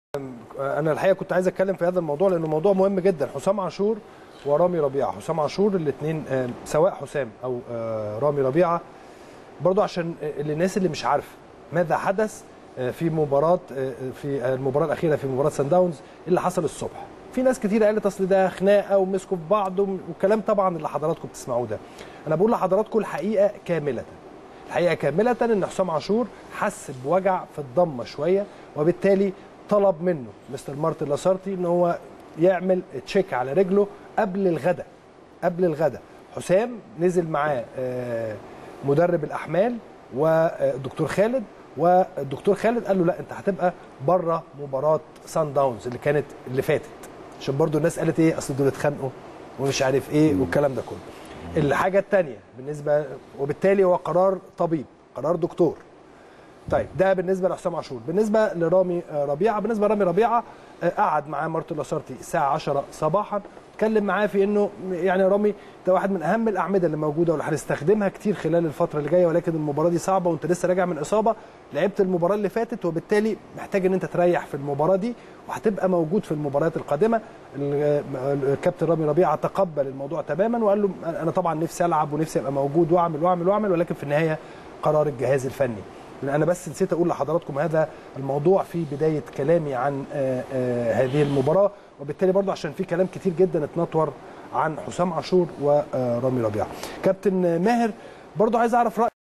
انا الحقيقه كنت عايز اتكلم في هذا الموضوع لانه موضوع مهم جدا حسام عاشور ورامي ربيعه حسام عاشور الاثنين سواء حسام او آه، رامي ربيعه برضو عشان الناس اللي مش عارفه ماذا حدث آه، في مباراه آه، في المباراه الاخيره في مباراه سان داونز اللي حصل الصبح في ناس كتير قالت اصل ده خناقه ومسكوا في بعض والكلام طبعا اللي حضراتكم بتسمعوه ده انا بقول لحضراتكم الحقيقه كامله الحقيقه كامله ان حسام عاشور حس بوجع في الضمه شويه وبالتالي طلب منه مستر مارتن لاسارتي ان هو يعمل تشيك على رجله قبل الغداء قبل الغداء حسام نزل معاه آه، مدرب الاحمال والدكتور خالد والدكتور خالد قال له لا انت هتبقى بره مباراه سان داونز اللي كانت اللي فاتت عشان برضو الناس قالت ايه اصل دول اتخانقوا ومش عارف ايه والكلام ده كله الحاجه الثانيه بالنسبه وبالتالي هو قرار طبيب قرار دكتور طيب ده بالنسبه لحسام عاشور بالنسبه لرامي آه، ربيعه بالنسبه لرامي ربيعه آه، قعد معاه مارتن لاسارتي الساعه 10 صباحا اتكلم معاه في انه يعني رامي ده واحد من اهم الاعمده اللي موجوده واللي هنستخدمها كتير خلال الفتره اللي جايه ولكن المباراه دي صعبه وانت لسه راجع من اصابه لعبت المباراه اللي فاتت وبالتالي محتاج ان انت تريح في المباراه دي وهتبقى موجود في المباريات القادمه ال- الكابتن رامي ربيعه تقبل الموضوع تماما وقال له انا طبعا نفسي العب ونفسي ابقى موجود واعمل واعمل واعمل ولكن في النهايه قرار الجهاز الفني لأن انا بس نسيت اقول لحضراتكم هذا الموضوع في بدايه كلامي عن آه، آه، هذه المباراه وبالتالي برضه عشان في كلام كتير جدا اتنطور عن حسام عاشور ورامي ربيعه كابتن ماهر برضه عايز اعرف رايك